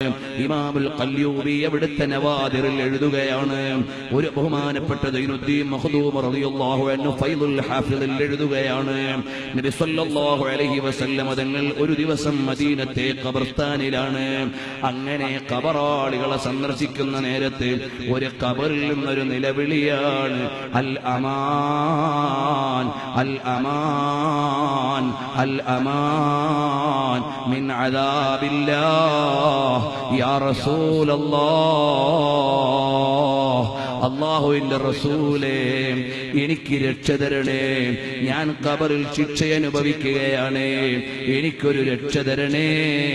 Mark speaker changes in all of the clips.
Speaker 1: ഇമാമുൽ കല്യൂബി അവിടുത്തെ നവാദിറിൽ എഴുതുകയാണ് ഒരു ബഹുമാനപ്പെട്ട ദൈനുദ്ദീൻ മഖ്ദൂം റളിയല്ലാഹു അൻഹു ഫൈദുൽ ഹാഫിദിൽ എഴുതുകയാണ് നബി സല്ലല്ലാഹു അലൈഹി വസല്ലം തങ്ങൾ ഒരു ദിവസം മദീനത്തെ ഖബർസ്ഥാനിലാണ് അങ്ങനെ ഖബറാളികളെ സന്ദർശിക്കുന്ന നേരത്ത് ഒരു ഖബറിൽ നിന്നൊരു നിലവിളിയാണ് അൽ അമാൻ അൽ അമാൻ അൽ അമാൻ മിൻ അദാബില്ലാഹ് യാ റസൂലല്ലാഹ് അള്ളാഹുവിന്റെ റസൂലേ എനിക്ക് രക്ഷ തരണേ ഞാൻ കബറിൽ ശിക്ഷ അനുഭവിക്കുകയാണ് എനിക്കൊരു രക്ഷ തരണേ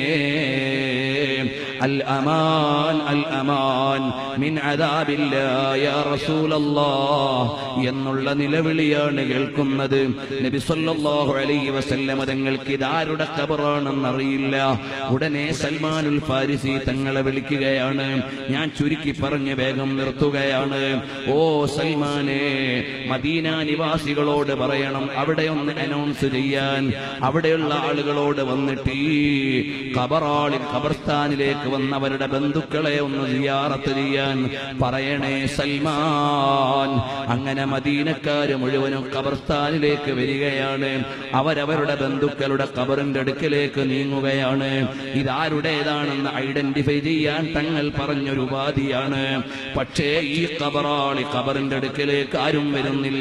Speaker 1: അൽ അമാൻ അൽ അമാൻ മിൻ അദാബില്ലാ യാ റസൂലല്ലാഹ് എന്നുള്ള നിലവിളിയാണ് കേൾക്കുന്നത് നബി സല്ലല്ലാഹു അലൈഹി വസല്ലമ തങ്ങൾക്ക് ഇതാരുടെ ഖബറാണെന്ന് അറിയില്ല ഉടനെ സൽമാനുൽ ഫാരിസി തങ്ങളെ വിളിക്കുകയാണ് ഞാൻ ചുരുക്കി പറഞ്ഞ് വേഗം നിർത്തുകയാണ് ഓ സൽമാനെ മദീന നിവാസികളോട് പറയണം അവിടെ ഒന്ന് അനൗൺസ് ചെയ്യാൻ അവിടെയുള്ള ആളുകളോട് വന്നിട്ട് ഈ ഖബറാളിൽ ഖബർസ്ഥാനിലേക്ക് വന്നവരുടെ ബന്ധുക്കളെ ഒന്ന് സിയാറത്ത് ചെയ്യാൻ പറയണേ സൽമാൻ അങ്ങനെ മദീനക്കാര് മുഴുവനും ഖബർസ്ഥാനിലേക്ക് വരികയാണ് അവരവരുടെ ബന്ധുക്കളുടെ ഖബറിന്റെ അടുക്കലേക്ക് നീങ്ങുകയാണ് ഇതാരുടേതാണെന്ന് ഐഡന്റിഫൈ ചെയ്യാൻ തങ്ങൾ പറഞ്ഞൊരു ഉപാധിയാണ് പക്ഷേ ഈ ഖബറാളി ഖബറിന്റെ അടുക്കലേക്ക് ആരും വരുന്നില്ല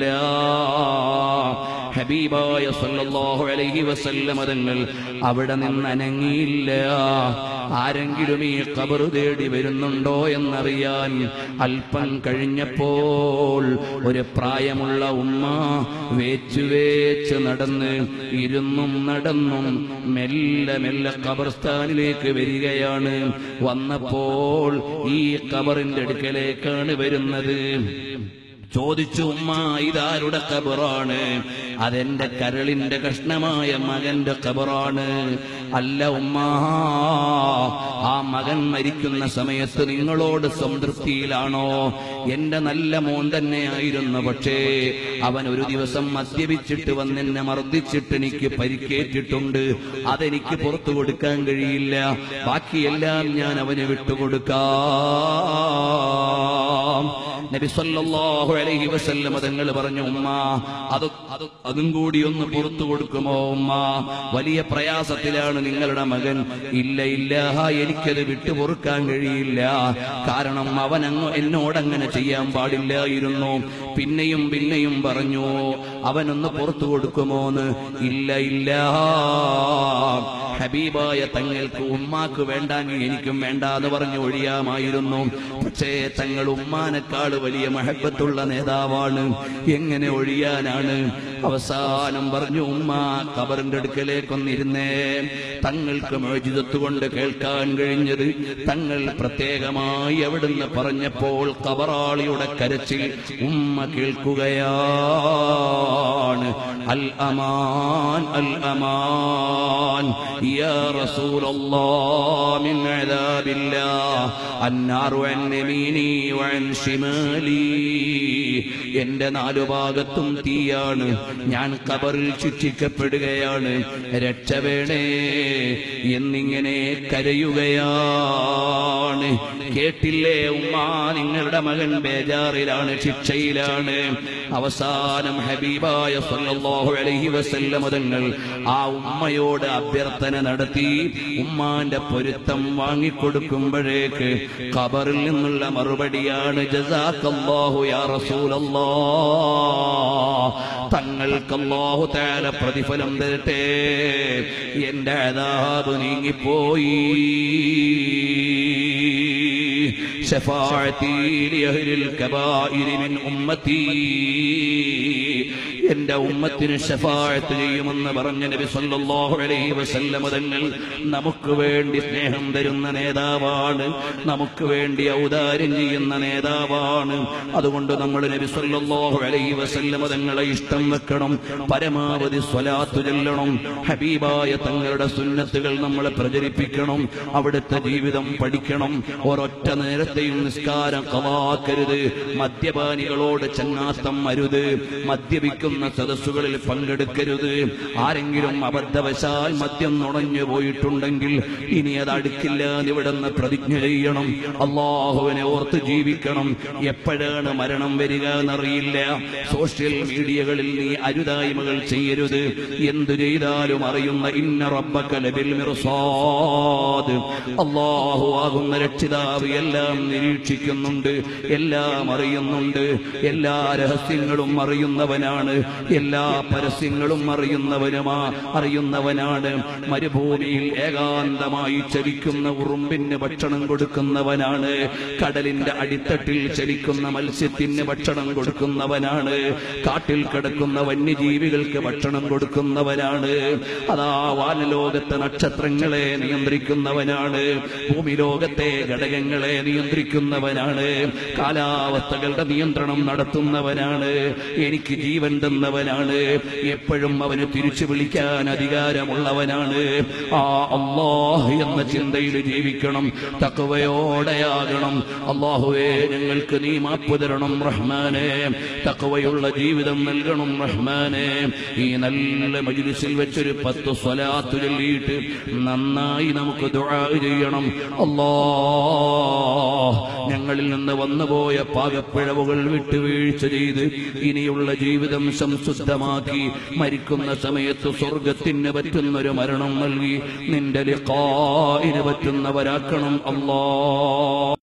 Speaker 1: ഹബീബായ സല്ലല്ലാഹു അലൈഹി വസല്ലമ തങ്ങൾ അവിടെ നിന്ന് അനങ്ങിയില്ല ആരെങ്കിലും ഈ ഖബർ തേടി വരുന്നുണ്ടോ എന്നറിയാൻ അല്പം കഴിഞ്ഞപ്പോൾ ഒരു പ്രായമുള്ള ഉമ്മ വേച്ചു വേച്ച് നടന്ന് ഇരുന്നും നടന്നും മെല്ലെ മെല്ലെ ഖബർസ്ഥാനിലേക്ക് വരികയാണ് വന്നപ്പോൾ ഈ ഖബറിന്റെ അടുക്കലേക്കാണ് വരുന്നത് ചോദിച്ചു ഉമ്മ ഇതാരുടെ കബറാണ് അതെന്റെ കരളിന്റെ കഷ്ണമായ മകന്റെ കബറാണ് അല്ല ഉമ്മ ആ മകൻ മരിക്കുന്ന സമയത്ത് നിങ്ങളോട് സംതൃപ്തിയിലാണോ എന്റെ നല്ല മോൻ തന്നെയായിരുന്നു പക്ഷേ അവൻ ഒരു ദിവസം മദ്യപിച്ചിട്ട് വന്നെന്നെ മർദ്ദിച്ചിട്ട് എനിക്ക് പരിക്കേറ്റിട്ടുണ്ട് അതെനിക്ക് പുറത്തു കൊടുക്കാൻ കഴിയില്ല ബാക്കിയെല്ലാം ഞാൻ അവന് വിട്ടുകൊടുക്കാം നബി സല്ലല്ലാഹു അലൈഹി വസല്ലം തങ്ങൾ പറഞ്ഞു ഉമ്മ അത് അത് അതും കൂടി ഒന്ന് പുറത്തു കൊടുക്കുമോ ഉമ്മ വലിയ പ്രയാസത്തിലാണ് നിങ്ങളുടെ മകൻ ഇല്ല ഇല്ല എനിക്കത് വിട്ടു പൊറുക്കാൻ കഴിയില്ല കാരണം അവൻ അങ്ങ് എന്നോടങ്ങനെ ചെയ്യാൻ പാടില്ലായിരുന്നു പിന്നെയും പിന്നെയും പറഞ്ഞു അവനൊന്ന് പുറത്തു കൊടുക്കുമോന്ന് ഇല്ല ഇല്ല ഹബീബായ തങ്ങൾക്ക് ഉമ്മാക്ക് വേണ്ടാങ്കിൽ എനിക്കും വേണ്ട എന്ന് പറഞ്ഞു ഒഴിയാമായിരുന്നു പക്ഷേ തങ്ങൾ ഉമ്മാനേക്കാൾ വലിയ മഹബത്തുള്ള നേതാവാണ് എങ്ങനെ ഒഴിയാനാണ് അവസാനം പറഞ്ഞു ഉമ്മ കബറിന്റെ അടുക്കലേക്കൊന്നിരുന്നേ തങ്ങൾക്ക് മോചിതത്വ കൊണ്ട് കേൾക്കാൻ കഴിഞ്ഞത് തങ്ങൾ പ്രത്യേകമായി അവിടുന്ന് പറഞ്ഞപ്പോൾ കബറാളിയുടെ കരച്ചിൽ ഉമ്മ കേൾക്കുകയാണ് അൽ അമാൻ അൽ അമാൻ يا رسول الله من عذاب الله النار عن يميني وعن شمالي എന്റെ നാലു ഭാഗത്തും തീയാണ് ഞാൻ കബറിൽ ശിക്ഷിക്കപ്പെടുകയാണ് രക്ഷ വേണേ എന്നിങ്ങനെ കരയുകയാണ് കേട്ടില്ലേ ഉമ്മ നിങ്ങളുടെ മകൻ ബേജാറിലാണ് ശിക്ഷയിലാണ് അവസാനം ഹബീബായ സല്ലല്ലാഹു അലൈഹി വസല്ലം തങ്ങൾ ആ ഉമ്മയോട് അഭ്യർത്ഥന നടത്തി ഉമ്മാന്റെ പൊരുത്തം വാങ്ങിക്കൊടുക്കുമ്പോഴേക്ക് ഖബറിൽ നിന്നുള്ള മറുപടിയാണ് ജസാക്കല്ലാഹു യാ റസൂലല്ലാ തങ്ങൾക്ക് അല്ലാഹു തആല പ്രതിഫലം തരട്ടെ എന്റെ അതാബ് നീങ്ങിപ്പോയി شفاعتي لأهل الكبائر من أمتي എന്റെ ഉമ്മത്തിന് ഷഫായത്ത് ചെയ്യുമെന്ന് പറഞ്ഞ നബി സല്ലല്ലാഹു അലൈഹി വസല്ലം തങ്ങൾ നമുക്ക് വേണ്ടി സ്നേഹം തരുന്ന നേതാവാണ് നമുക്ക് വേണ്ടി ഔദാര്യം ചെയ്യുന്ന നേതാവാണ് അതുകൊണ്ട് നമ്മൾ നബി സല്ലല്ലാഹു അലൈഹി വസല്ലം തങ്ങളെ ഇഷ്ടം വെക്കണം പരമാവധി സ്വലാത്ത് ചൊല്ലണം ഹബീബായ തങ്ങളുടെ സുന്നത്തുകൾ നമ്മളെ പ്രചരിപ്പിക്കണം അവിടുത്തെ ജീവിതം പഠിക്കണം ഒരൊറ്റ നേരത്തെ നേരത്തെയും നിസ്കാരം കവാക്കരുത് മദ്യപാനികളോട് ചങ്ങാത്തം അരുത് മദ്യപിക്കുന്ന സദസ്സുകളിൽ പങ്കെടുക്കരുത് ആരെങ്കിലും അബദ്ധവശാൽ മദ്യം നുണഞ്ഞു പോയിട്ടുണ്ടെങ്കിൽ ഇനി അത് അടുക്കില്ല എന്നിവിടുന്ന് പ്രതിജ്ഞ ചെയ്യണം അള്ളാഹുവിനെ ഓർത്ത് ജീവിക്കണം എപ്പോഴാണ് മരണം വരിക എന്നറിയില്ല സോഷ്യൽ മീഡിയകളിൽ നീ അരുതായ്മകൾ ചെയ്യരുത് എന്തു ചെയ്താലും അറിയുന്ന ഇന്ന റബ്ബക ലബിൽ മിർസാദ് അള്ളാഹു ആകുന്ന രക്ഷിതാവ് എല്ലാം നിരീക്ഷിക്കുന്നുണ്ട് എല്ലാം അറിയുന്നുണ്ട് എല്ലാ രഹസ്യങ്ങളും അറിയുന്നവനാണ് എല്ലാ പരസ്യങ്ങളും അറിയുന്നവനുമാ അറിയുന്നവനാണ് മരുഭൂമിയിൽ ഏകാന്തമായി ചലിക്കുന്ന ഉറുമ്പിന് ഭക്ഷണം കൊടുക്കുന്നവനാണ് കടലിന്റെ അടിത്തട്ടിൽ ചലിക്കുന്ന മത്സ്യത്തിന് ഭക്ഷണം കൊടുക്കുന്നവനാണ് കാട്ടിൽ കിടക്കുന്ന വന്യജീവികൾക്ക് ഭക്ഷണം കൊടുക്കുന്നവനാണ് അതാ വാനലോകത്തെ നക്ഷത്രങ്ങളെ നിയന്ത്രിക്കുന്നവനാണ് ഭൂമി ലോകത്തെ ഘടകങ്ങളെ നിയന്ത്രിക്കുന്നവനാണ് കാലാവസ്ഥകളുടെ നിയന്ത്രണം നടത്തുന്നവനാണ് എനിക്ക് ജീവൻ തന്നവനാണ് എപ്പോഴും അവന് തിരിച്ചു വിളിക്കാൻ അധികാരമുള്ളവനാണ് ആ അള്ളാഹ് എന്ന ചിന്തയിൽ ജീവിക്കണം തക്കവയോടെയാകണം അള്ളാഹുവേ ഞങ്ങൾക്ക് നീ മാപ്പ് തരണം റഹ്മാനെ തക്കവയുള്ള ജീവിതം നൽകണം റഹ്മാനെ ഈ നല്ല മജ്ലിസിൽ വെച്ചൊരു പത്ത് സ്വലാത്തു ചൊല്ലിയിട്ട് നന്നായി നമുക്ക് ദുആ ചെയ്യണം അല്ലാ ഞങ്ങളിൽ നിന്ന് വന്നുപോയ പാകപ്പിഴവുകൾ വിട്ടുവീഴ്ച ചെയ്ത് ഇനിയുള്ള ജീവിതം സംശുദ്ധമാക്കി മരിക്കുന്ന സമയത്ത് സ്വർഗത്തിന് പറ്റുന്നൊരു മരണം നൽകി നിന്റെ ലിഖാഇന് പറ്റുന്നവരാക്കണം അല്ലാ